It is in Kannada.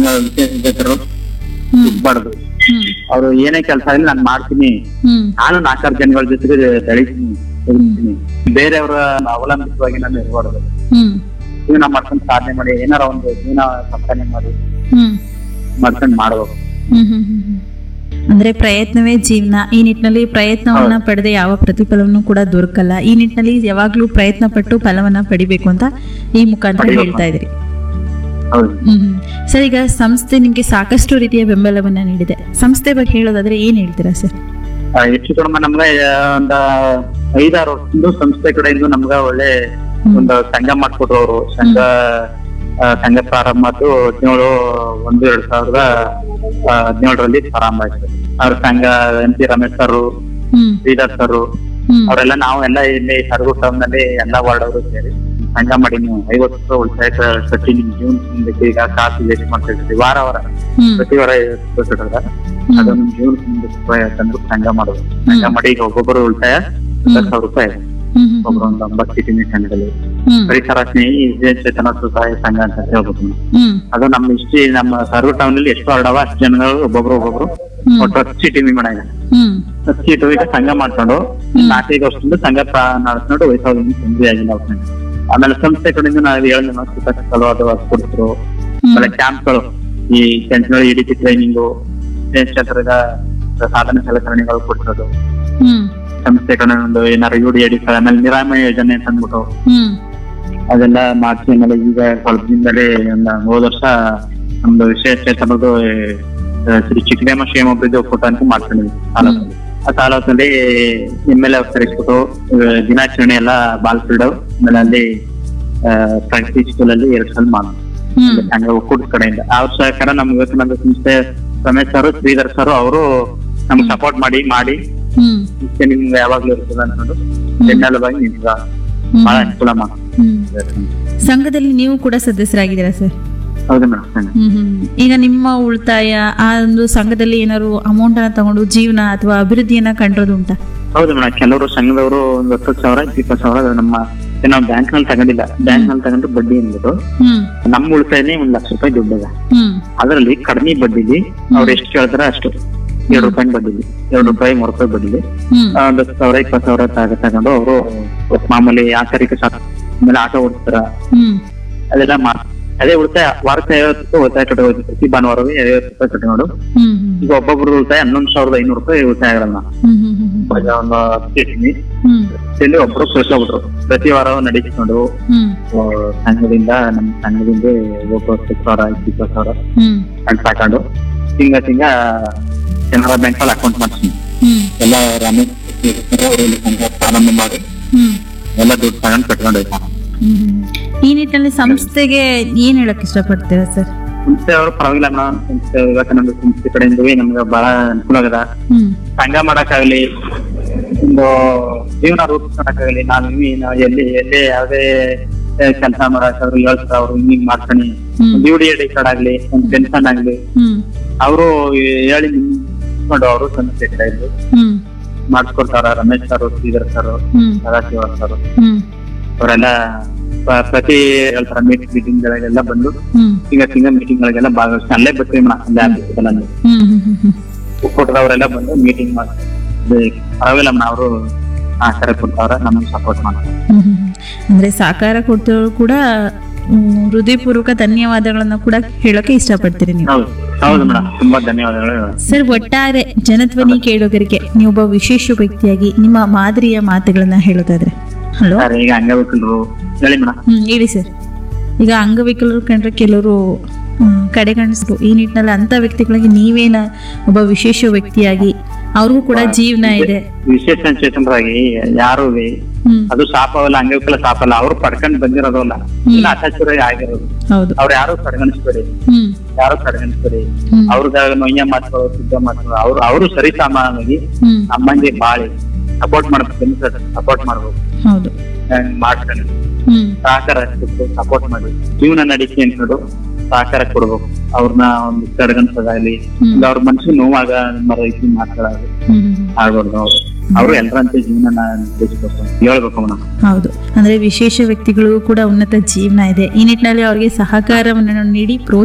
ಸಂಘ ವಿಶೇಷರು ಹ್ಮ್ ಇರ್ಬಾರ್ದು ಹ್ಮ್ ಅವ್ರು ಏನೇ ಕೆಲಸ ಆಗಲಿ ನಾನು ಮಾಡ್ತೀನಿ ಹ್ಮ್ ನಾನು ನಾಲ್ಕಾರು ಜನಗಳ ಜೊತೆಗೆ ಬೆಳಿತೀನಿ ಬೆಳಿತೀನಿ ಬೇರೆಯವರ ಅವಲಂಬಿತವಾಗಿ ನಾನು ಇರಬಾರ್ದು ಹ್ಮ್ ಜೀವನ ಮಾಡ್ಕೊಂಡು ಸಾಧನೆ ಮಾಡಿ ಏನಾರ ಒಂದು ಜೀವನ ಸಂಪಾದನೆ ಮಾಡಿ ಹ್ಮ್ ಮಾಡ್ಕೊಂಡು ಮಾಡ್ಬೇಕು ಹ್ಮ್ ಹ್ಮ್ ಹ್ಮ್ ಹ್ಮ್. ಅಂದ್ರೆ ಪ್ರಯತ್ನವೇ ಜೀವನ ಈ ನಿಟ್ಟಿನಲ್ಲಿ ಪ್ರಯತ್ನವನ್ನ ಪಡೆದ ಯಾವ ಪ್ರತಿಫಲವನ್ನು ಕೂಡ ದೊರಕಲ್ಲ ಈ ನಿಟ್ಟಿನಲ್ಲಿ ಯಾವಾಗ್ಲೂ ಪ್ರಯತ್ನ ಪಟ್ಟು ಫಲವನ್ನ ಪಡಿಬೇಕು ಅಂತ ಈ ಮುಖಾಂತರ ಪಡಿಬೇಕು. ಹೇಳ್ತಾ ಇದ್ರಿ ಹೌದು ಹ್ಮ್ ಹ್ಮ್. ಸರ್ ಈಗ ಸಂಸ್ಥೆ ನಿಮ್ಗೆ ಸಾಕಷ್ಟು ರೀತಿಯ ಬೆಂಬಲವನ್ನ ನೀಡಿದೆ ಸಂಸ್ಥೆ ಬಗ್ಗೆ ಹೇಳೋದಾದ್ರೆ ಏನ್ ಹೇಳ್ತೀರಾ ಸರ್ ಆ, ಹೆಚ್ಚು ಕಡಿಮೆ ನಮ್ಗೆ ಆ, ಒಂದ ಐದಾರು ವರ್ಷದಿಂದ ಸಂಸ್ಥೆ ಕಡೆಯಿಂದ ನಮ್ಗ ಒಳ್ಳೆ ಒಂದು ಸಂಘ ಮಾಡ್ಕೊಟ್ರು ಅವರು ಸಂಘ ಆ, ಸಂಘ ಪ್ರಾರಂಭ ಆಯ್ತು ಹದಿನೇಳು ಒಂದು ಎರಡ್ ಸಾವಿರದ ಆ, ಹದಿನೇಳರಲ್ಲಿ ಪ್ರಾರಂಭ ಆಯ್ತು ಅವ್ರ ಸಂಘ ಎಂ ಪಿ ರಮೇಶ್ ಸರ್ ಹ್ಮ್ ಶ್ರೀಧರ್ ಸರ್ ಹ್ಮ್ ಅವರೆಲ್ಲ ನಾವು ಎಲ್ಲ ಇಲ್ಲಿ ಸರ್ಗು ಟೌನ್ ನಲ್ಲಿ ಎಲ್ಲಾ ವಾರ್ಡ್ ಅವರು ಸೇರಿ ಸಂಘ ಮಾಡಿ ನೀವು ಐವತ್ತು ರೂಪಾಯಿ ಉಳಿತಾಯ ಕ- ಕಟ್ಟಿ ನಿಮ್ ಜೀವನ ಈಗ ಕಾಸು ವೇಸ್ಟ್ ಮಾಡ್ತಾ ಇರ್ತೀವಿ ವಾರ ವಾರ ಹ್ಮ್ ಪ್ರತಿ ವಾರ ಐವತ್ತು ರೂಪಾಯಿ ಕಟ್ಟೋದ ಅದು ನಿಮ್ ಜೀವನ ಮುಂದಕ್ಕೆ ರೂಪಾಯಿ ತಂದು ಸಂಘ ಮಾಡೋದು ಸಂಘ ಮಾಡಿ ಈಗ ಒಬ್ಬೊಬ್ಬರು ಉಳಿತಾಯ ಹತ್ತು ಸಾವಿರ ರೂಪಾಯಿ ಹ್ಮ್ ಹ್ಮ್ ಒಬ್ಬರು ಒಂದು ಒಂಬತ್ತು ಸೀಟಿನ ಸಂಘದಲ್ಲಿ ಹ್ಮ್ ಪರಿಸರ ಸ್ನೇಹಿ ವಿಜಯ ಚೇತನ ಸ್ವಸಹಾಯ ಸಂಘ ಅಂತ ಹೇಳ್ಬೋದು ನಾವು. ಹ್ಮ್ ಅದು ನಮ್ಮ ಇಷ್ಟು ನಮ್ಮ ಸರ್ವ ಟೌನ್ ಅಲ್ಲಿ ಎಷ್ಟು ಹರಡವ ಅಷ್ಟು ಜನಗಳು ಒಬ್ಬೊಬ್ರು ಒಬ್ಬೊಬ್ರು ಹ್ಮ್ ಒಟ್ಟು ಹತ್ತು ಸೀಟಿ ಮಾಡ ಹ್ಮ್ ಹತ್ತು ಸೀಟು ಈಗ ಸಂಘ ಮಾಡ್ಕೊಂಡು ನಾಲ್ಕೈದು ವರ್ಷದಿಂದ ಸಂಘ ಪ್ರಾ- ನಡೆಸ್ಕೊಂಡು ವಯಸ್ಸಾಗಿ ಸಂಜೆ ಆಗಿಲ್ಲ ಅವ್ರ ಸಂಘ. ಆಮೇಲೆ ಸಂಸ್ಥೆ ಕಡೆಯಿಂದ ನಾವು ಹೇಳಿದ ಸುತ್ತ ಚಲೋ ಅದು ಅದು ಕೊಡ್ತರು ಆಮೇಲೆ ಕ್ಯಾಂಪ್ಗಳು ಈ ಸೆಂಟ್ರಲ್ ಇಡಿಪಿ ಟ್ರೈನಿಂಗು ಕ್ಷೇತ್ರದ ಸಾಧನ ಸಲಕರಣೆಗಳು ಕೊಡ್ಸೋದು ಹ್ಮ್ ಸಂಸ್ಥೆ ಕಡೆ ಒಂದು ಏನಾರು ಯು ಡಿ ಎಡಿ ಆಮೇಲೆ ನಿರಾಮಯ ಯೋಜನೆ ಅಂತ ಅಂದ್ಬಿಟ್ಟು ಹ್ಮ್ ಅದೆಲ್ಲ ಮಾಡಿಸಿ ಆಮೇಲೆ ಈಗ ಸ್ವಲ್ಪ ದಿನದಲ್ಲಿ ಒಂದು ಹೋದ ವರ್ಷ ನಮ್ದು ವಿಶೇಷ ಚೇತನದ್ದು ಆ, ಶ್ರೀ ಚಿಕ್ಕದೇಮ ಕ್ಷೇಮಾಭಿವೃದ್ಧಿ ಒಕ್ಕೂಟ ಅಂತ ಮಾಡ್ಕೊಂಡಿದ್ವಿ ತಾಲೂಕಲ್ಲಿ ಆ ತಾಲೂಕಲ್ಲಿ ಎಮ್ ಎಲ್ ಎ ಕರೆಸ್ಬಿಟ್ಟು ಆ, ದಿನಾಚರಣೆ ಎಲ್ಲ ಬಾಲ್ಫೀಲ್ಡ್ ಆಮೇಲೆ ಅಲ್ಲಿ ಆ, ಪ್ರಗತಿ ಸ್ಕೂಲ್ ಅಲ್ಲಿ ಎರಡು ಸಲ ಮಾಡಿದ್ವಿ ಹ್ಮ್ ಹಂಗ ಒಕ್ಕೂಟದ ಕಡೆಯಿಂದ ಅವ್ರ ಸಹಕಾರ ನಮ್ಗೆ ವಿವೇಕಾನಂದ ಸಂಸ್ಥೆ ರಮೇಶ್ ಸರ್ ಶ್ರೀಧರ್ ಸರ್ ಅವರು ನಮ್ಗೆ ಸಪೋರ್ಟ್ ಮಾಡಿ ಮಾಡಿ ಹ್ಮ್ ಇಷ್ಟೇ ನಿಮ್ಗೆ ಯಾವಾಗ್ಲೂ ಇರ್ತದೆ ಅನ್ಕೊಂಡು ಬೆನ್ನೆಲುಬಾಗಿ ನಿಮ್ಗೆ ಬಹಳ ಅನುಕೂಲ ಮಾಡಿ ಹ್ಮ್ ಸಂಘದಲ್ಲಿ ನೀವು ಕೂಡ ಸದಸ್ಯರಾಗಿದ್ದೀರಾ ಸರ್ ಹೌದು ಮೇಡಮ್ ಹ್ಮ್ ಹ್ಮ್. ಈಗ ನಿಮ್ಮ ಉಳಿತಾಯ ಆ ಒಂದು ಸಂಘದಲ್ಲಿ ಏನಾದ್ರು ಅಮೌಂಟ್ ಅನ್ನ ತಗೊಂಡು ಜೀವನ ಅಥವಾ ಅಭಿವೃದ್ಧಿಯನ್ನ ಕಂಡಿರೋದು ಉಂಟಾ ಹೌದು ಮೇಡಮ್ ಕೆಲವರು ಸಂಘದವರು ಒಂದು ಹತ್ತು ಸಾವಿರ ಇಪ್ಪತ್ತು ಸಾವಿರ ಅದು ನಮ್ಮ ನಾವು ಬ್ಯಾಂಕ್ ನಲ್ಲಿ ತಗೊಂಡಿಲ್ಲ ಬ್ಯಾಂಕ್ ನಲ್ಲಿ ತಗೊಂಡು ಬಡ್ಡಿ ಅಂದ್ಬಿಟ್ಟು ಹ್ಮ್ ನಮ್ಮ ಉಳಿತಾಯನೇ ಒಂದ್ ಲಕ್ಷ ರೂಪಾಯಿ ದುಡ್ಡಿದೆ ಹ್ಮ್ ಅದರಲ್ಲಿ ಕಡಿಮೆ ಬಡ್ಡಿಲಿ ಅವ್ರು ಎಷ್ಟು ಕೇಳ್ತಾರ ಅಷ್ಟು ಎರಡು ರೂಪಾಯಿ ಬಡ್ಡಿಲಿ ಎರಡು ರೂಪಾಯಿ ಮೂರು ರೂಪಾಯಿ ಬಡ್ಡಿಲಿ ಹ್ಮ್ ಆ, ಒಂದು ಹತ್ತು ಸಾವಿರ ಇಪ್ಪತ್ತು ಸಾವಿರ ತಗ- ತಗೊಂಡು ಅವರು ಮಾಮೂಲಿ ಆಕರಿಕ ಸಾಕ ಆಮೇಲೆ ಆಟೋ ಓಡಿಸ್ತಾರ ಹ್ಮ್ ಅದೆಲ್ಲ ಮಾಡ್ ಅದೇ ಉಳಿತಾಯ ವಾರಕ್ಕೆ ಐವತ್ತು ರೂಪಾಯಿ ಉಳಿತಾಯ ಕಟ್ಟಬಹುದು ಪ್ರತಿ ಭಾನುವಾರವೇ ಐವತ್ತು ರೂಪಾಯಿ ಕಟ್ಕೊಂಡು ಹ್ಮ್ ಹ್ಮ್ ಈಗ ಒಬ್ಬೊಬ್ರು ಉಳಿತಾಯ ಹನ್ನೊಂದು ಸಾವಿರದ ಐನೂರು ರೂಪಾಯಿ ಉಳಿತಾಯ ಆಗಲ್ಲ ಹ್ಮ್ ಹ್ಮ್ ಹ್ಮ್ ಇವಾಗ ಒಂದು ಹತ್ತು ಇಟ್ಟಿನಿ ಹ್ಮ್ ಇಲ್ಲಿ ಒಬ್ರು ಕಳ್ಸ್ಕೊಬಿಟ್ರು ಪ್ರತಿ ವಾರ ನಡೆಸ್ಕೊಂಡು ಹ್ಮ್ ಆ, ಸಂಘದಿಂದ ನಮ್ಮ ಸಂಘದಿಂದ ಒಬ್ಬ ಹತ್ತು ಸಾವಿರ ಇಪ್ಪತ್ತು ಸಾವಿರ ಹ್ಮ್ ಅಂತ ತಗೊಂಡು ತಿಂಗ ತಿಂಗ ಕೆನರಾ ಬ್ಯಾಂಕ್ ಅಲ್ಲಿ ಅಕೌಂಟ್ ಮಾಡ್ತೀನಿ ಹ್ಮ್ ಎಲ್ಲ ರಮೇಶ್ ಅವರು ಇಲ್ಲಿ ಸಂಘ ಪ್ರಾರಂಭ ಮಾಡಿ ಹ್ಮ್ ಎಲ್ಲ ದುಡ್ಡು ತಗೊಂಡು ಕಟ್ಕೊಂಡು ಹೋಯ್ತಾನೆ ಹ್ಮ್. ಈ ನಿಟ್ಟಿನಲ್ಲಿ ಸಂಸ್ಥೆಗೆ ಏನ್ ಹೇಳಕ್ ಇಷ್ಟಪಡ್ತೀರಾ ಸರ್ ಸಂಸ್ಥೆ ಅವರು ಪರವಾಗಿಲ್ಲ ಮೇಡಮ್ ಸಂಸ್ಥೆ ವಿವೇಕಾನಂದ ಸಂಸ್ಥೆ ಕಡೆಯಿಂದ ನಮ್ಗೆ ಬಹಳ ಅನುಕೂಲ ಆಗದ ಹ್ಮ್ ಸಂಘ ಮಾಡಕ್ಕಾಗಲಿ ಒಂದು ಜೀವನ ರೂಪಿಸ್ಕೊಳಕ್ಕಾಗಲಿ ನಾವು ನಾವು ಎಲ್ಲಿ ಎಲ್ಲಿ ಯಾವುದೇ ಕೆಲಸ ಮಾಡಕ್ಕಾದ್ರು ಹೇಳ್ತಾರೆ ಅವ್ರು ಹಿಂಗ್ ಮಾಡ್ತಾನೆ ಹ್ಮ್. ಒಂದು ಯು ಡಿ ಎಡಿ ಕಾರ್ಡ್ ಆಗ್ಲಿ ಒಂದು ಪೆನ್ಷನ್ ಆಗ್ಲಿ ಹ್ಮ್ ಅವರು ಹೇಳಿ ನಿಂತ್ಕೊಂಡು ಅವರು ಸಂಸ್ಥೆ ಕಡೆಯಿಂದ ಹ್ಮ್ ಮಾಡಿಸ್ಕೊಡ್ತಾರ ರಮೇಶ್ ಸರ್ ಶ್ರೀಧರ್ ಸರ್ ಹ್ಮ್ ಸದಾಶಿವ ಸರ್ ಹ್ಮ್ ಅವರೆಲ್ಲ ಪ- ಪ್ರತಿ ಹೇಳ್ತಾರ ಮೀಟಿಂಗ್ ಮೀಟಿಂಗ್ ಗಳಿಗೆಲ್ಲ ಬಂದು ಹ್ಮ್ ತಿಂಗ ತಿಂಗ ಮೀಟಿಂಗ್ ಗಳಿಗೆಲ್ಲ ಭಾಗವಹಿಸಿ ಅಲ್ಲೇ ಬರ್ತೀವಿ ಮೇಡಮ್ ಅಲ್ಲೇ ಆಫೀಸಲ್ಲಿ ಅಲ್ಲಿ ಹ್ಮ್ ಹ್ಮ್ ಹ್ಮ್ ಹ್ಮ್ ಒಕ್ಕೂಟದವರೆಲ್ಲ ಬಂದು ಮೀಟಿಂಗ್ ಮಾಡ್ತಾರೆ ಪರವಾಗಿಲ್ಲ ಅವರು ಆಚಾರ ಕೊಡ್ತಾರ ನಮಗೆ ಸಪೋರ್ಟ್ ಮಾಡ್ತಾರೆ ಹ್ಮ್ ಹ್ಮ್ ಹ್ಮ್. ಅಂದ್ರೆ ಸಹಕಾರ ಕೊಡ್ತವ್ರು ಕೂಡ ಹ್ಮ್, ಹೃದಯಪೂರ್ವಕ ಧನ್ಯವಾದಗಳನ್ನ ಕೂಡ ಹೇಳೋಕೆ ಇಷ್ಟಪಡ್ತೀರಿ ನೀವು ಹೌದು ಹೌದು ಮೇಡಮ್ ತುಂಬಾ ಧನ್ಯವಾದಗಳು ಸರ್ ಒಟ್ಟಾರೆ ಜನಧ್ವನಿ ಕೇಳೋಗರಿಗೆ ನೀವೊಬ್ಬ ವಿಶೇಷ ವ್ಯಕ್ತಿಯಾಗಿ ನಿಮ್ಮ ಮಾದರಿಯ ಮಾತುಗಳನ್ನ ಹೇಳೋದಾದ್ರೆ ಹಲೋ ಸರ್ ಈಗ ಅಂಗವಿಕಲರು ಹೇಳಿ ಮೇಡಮ್ ಹ್ಮ್ ಹೇಳಿ ಸರ್ ಈಗ ಅಂಗವಿಕಲರು ಕಂಡ್ರೆ ಕೆಲವರು ಕಡೆಗಣಿಸ್ರು ಈ ನಿಟ್ಟಿನಲ್ಲಿ ಅಂತ ವ್ಯಕ್ತಿಗಳಿಗೆ ನೀವೇನ ಒಬ್ಬ ವಿಶೇಷ ವ್ಯಕ್ತಿಯಾಗಿ ಅವ್ರಿಗೂ ಕೂಡ ಜೀವನ ಇದೆ ವಿಶೇಷ ಚೇತನರಾಗಿ ಯಾರು ಹ್ಮ್ ಅದು ಶಾಪವಲ್ಲ ಅಂಗವಿಕಲ ಶಾಪಲ್ಲ ಅವ್ರು ಪಡ್ಕೊಂಡ್ ಬಂದಿರೋದಲ್ಲ ಇಲ್ಲ ಅತ್ಯಾಚಾರ ಆಗಿರೋದು ಹೌದು ಅವ್ರು ಯಾರು ಕಡೆಗಣಿಸ್ಬೇಡಿ ಹ್ಮ್ ಯಾರು ಕಡೆಗಣಿಸ್ಬೇಡಿ ಹ್ಮ್ ಅವ್ರದಾಗ ನೊಯ್ಯ ಮಾತುಗಳು ಸಿದ್ಧ ಮಾತುಗಳು ಅವ್ರು ಅವರು ಸರಿ ಸಾಮಾನ್ಯವಾಗಿ ಹ್ಮ್ ನಮ್ಮಂಗೆ ಬಾಳಿ ಸಪೋರ್ಟ್ ಮಾಡ್ಬೇಕು ಸಪೋರ್ಟ್ ಮಾಡ್ಬೇಕು ಹೌದು ಹಂಗ್ ಮಾಡ್ಕೊಂಡು ಹ್ಮ್ ಸಹಕಾರ ಸಪೋರ್ಟ್ ಮಾಡಿ ಜೀವನ ನಡಿಕೆ ಅನ್ಕೊಂಡು ಸಹಕಾರ ಕೊಡ್ಬೇಕು ಅವ್ರನ್ನ ಒಂದು ಕಡೆಗಣಿಸೋದಾಗ್ಲಿ ಹ್ಮ್. ಇಲ್ಲ ಅವ್ರ ಮನ್ಸಿಗೆ ನೋವಾಗ ಮರ ರೀತಿ ಮಾತಾಡೋದು ಹ್ಮ್ ಹ್ಮ್ ಹ್ಮ್. ಆಗ್ಬಾರ್ದು ಅವ್ರು ಅವರು ಎಲ್ಲರಂತೆ ಜೀವನ ನಡೆಸ್ಬೇಕು ಹೇಳ್ಬೇಕು ಮೇಡಮ್ ಹೌದು ಅಂದ್ರೆ ವಿಶೇಷ ವ್ಯಕ್ತಿಗಳಿಗೂ ಕೂಡ ಉನ್ನತ ಜೀವನ ಇದೆ ಈ ನಿಟ್ಟಿನಲ್ಲಿ ಅವರಿಗೆ ಸಹಕಾರವನ್ನು ನೀಡಿ ಪ್ರೋತ್ಸಾಹ